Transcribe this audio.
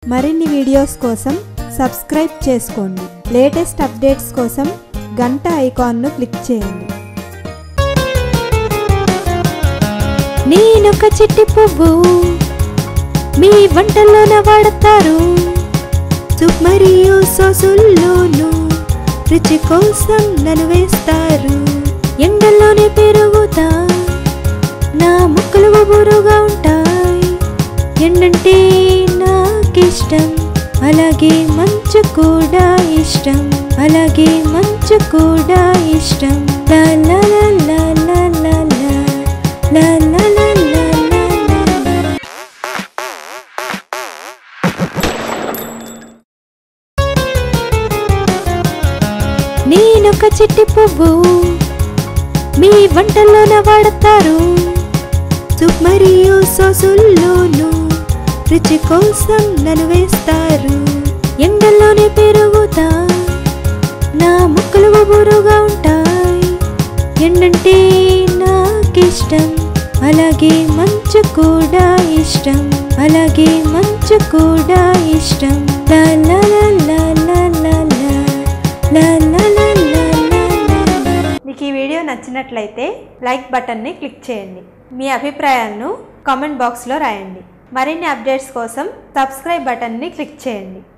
మరిన్ని వీడియోస్ కోసం సబ్స్క్రైబ్ చేసుకోండి లేటెస్ట్ అప్డేట్స్ కోసం గంట ఐకాన్ను క్లిక్ చేయండి నేనొక చిట్టి పువ్వు మీ వంటల్లోన వాడతారు సూప్ మరియు సాసుల్లోనూ రుచి కోసం నన్ను వేస్తారు ఎండల్లోనే పెరుగుతా నా ముక్కలు బురుగా ఉంటాయి ఎండంటే నాకిష్టం అలాగే మంచు కూడా ఇష్టం అలాగే మంచు కూడా ఇష్టం లా లా లా లా లా లా లా లా లా లా లా లా లా. నేనొక చిట్టి పువ్వు మీ వంటల్లోన వాడతారు సూప్ మరియు సాసుల్లోనూ రుచి కోసం నన్ను వేస్తారు ఎండల్లోనే పెరుగుతా నా ముక్కలు బురుగా ఉంటాయి ఎండంటే నాకిష్టం అలాగే మంచు కూడా ఇష్టం అలాగే మంచు కూడా ఇష్టం లా లా లా లా లా లా లా లా లా లా లా లా లా లా. మీకు ఈ వీడియో నచ్చినట్లయితే లైక్ బటన్ని క్లిక్ చేయండి మీ అభిప్రాయాలను కామెంట్ బాక్స్లో రాయండి మరిన్ని అప్డేట్స్ కోసం సబ్స్క్రైబ్ బటన్ని క్లిక్ చేయండి